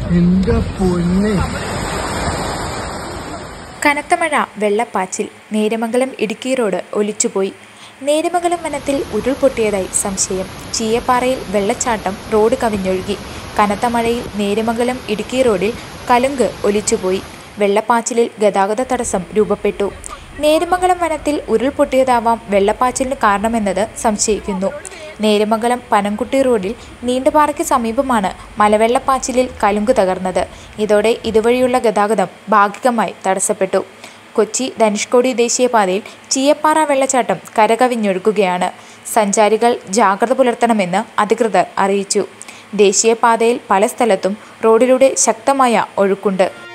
എന്റെ പൊന്നെ കനത്ത മഴ വെള്ളപ്പാച്ചിൽ നേരമംഗലം ഇടുക്കി റോഡ് ഒലിച്ചുപോയി നേരമംഗലം വനത്തിൽ ഉരുൾപൊട്ടിയതായി സംശയം ചീയപ്പാറയിൽ വെള്ളച്ചാട്ടം റോഡ് കവിഞ്ഞൊഴുകി കനത്ത മഴയിൽ നേരമംഗലം ഇടുക്കി റോഡിൽ കലുങ്ക് ഒലിച്ചുപോയി വെള്ളപ്പാച്ചിലിൽ ഗതാഗത തടസ്സം രൂപപ്പെട്ടു നേരമംഗലം വനത്തിൽ ഉരുൾപൊട്ടിയതാവാം വെള്ളപ്പാച്ചിലിന് കാരണമെന്നത് സംശയിക്കുന്നു നേരമംഗലം പനംകുട്ടി റോഡിൽ നീണ്ടപാറയ്ക്ക് സമീപമാണ് മലവെള്ളപ്പാച്ചിലിൽ കലുങ്ക് തകർന്നത് ഇതോടെ ഇതുവഴിയുള്ള ഗതാഗതം ഭാഗികമായി തടസ്സപ്പെട്ടു കൊച്ചി ധനുഷ്കോടി ദേശീയപാതയിൽ ചീയപ്പാറ വെള്ളച്ചാട്ടം കരകവിഞ്ഞൊഴുകുകയാണ് സഞ്ചാരികൾ ജാഗ്രത പുലർത്തണമെന്ന് അധികൃതർ അറിയിച്ചു ദേശീയപാതയിൽ പല സ്ഥലത്തും റോഡിലൂടെ ശക്തമായ ഒഴുക്കുണ്ട്